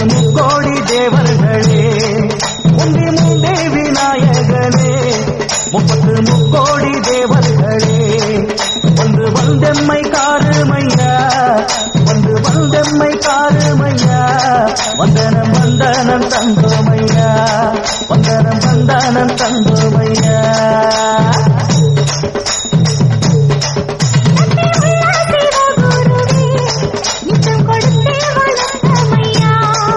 முக்கோடி தேவர்களே முந்தி முந்தே விநாயகனே முப்பத்து முக்கோடி தேவர்களே வந்து வந்தெம்மை காருமையா வந்து வந்தெம்மை காருமையா வந்தனம் வந்தனம் தந்தோமையா வந்தனம் வந்தனம் தந்தோமையா நிச்சம் கொடுத்தே வளர்ந்தமையா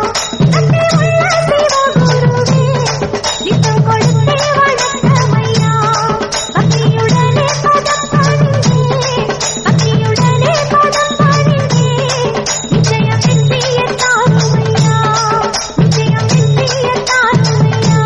நிச்சம் கொடுத்தே வளர்ந்தமையா பக்தியுடனே பதம் பணிந்தே பக்தியுடனே பதம் பணிந்தே நிச்சயம் வெற்றிய தாருமையா நிச்சயம் வெற்றிய தாருமையா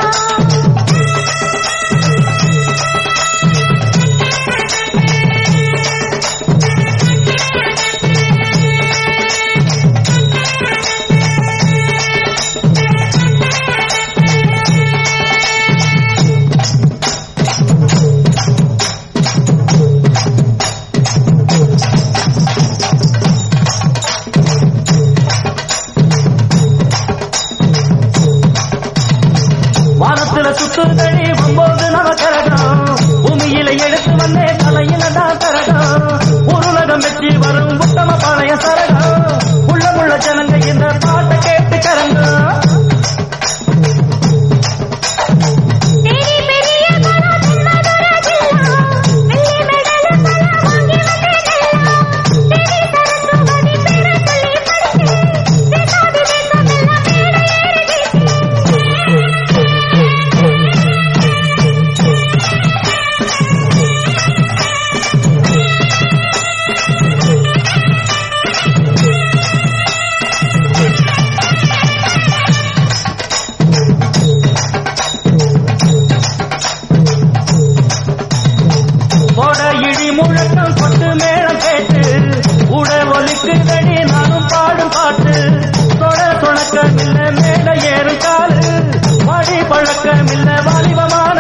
வானத்துல சுத்துதடி ஒன்பது நவகரகம் பூமியில எடுத்து வந்தே தலையில தான் கரகம் உருளகம் வெற்றி வரும் உத்தம பழைய சரகம் உள்ள உள்ள ஜனங்க இந்த பாட்டை கேட்டு கரங்க தேடி பெரிய மனம் சின்னதுரஜில்லாம் வெள்ளி மெடல பல வாங்கி வந்தேனெல்லாம் தேடி சரஸ்வதி பேர சொல்லி படித்தேன் தேசாதி தேசமெல்லாம் மேடை ஏறிட்டேன் போட இடி முழக்கம் கொட்டு மேளம் கேட்டு உட ஒலிக்குதடி நானும் பாடும் பாட்டு தொட தொடக்கமில்ல மேல ஏறும் காலு வாடி பழக்கமில்ல வாலிபமான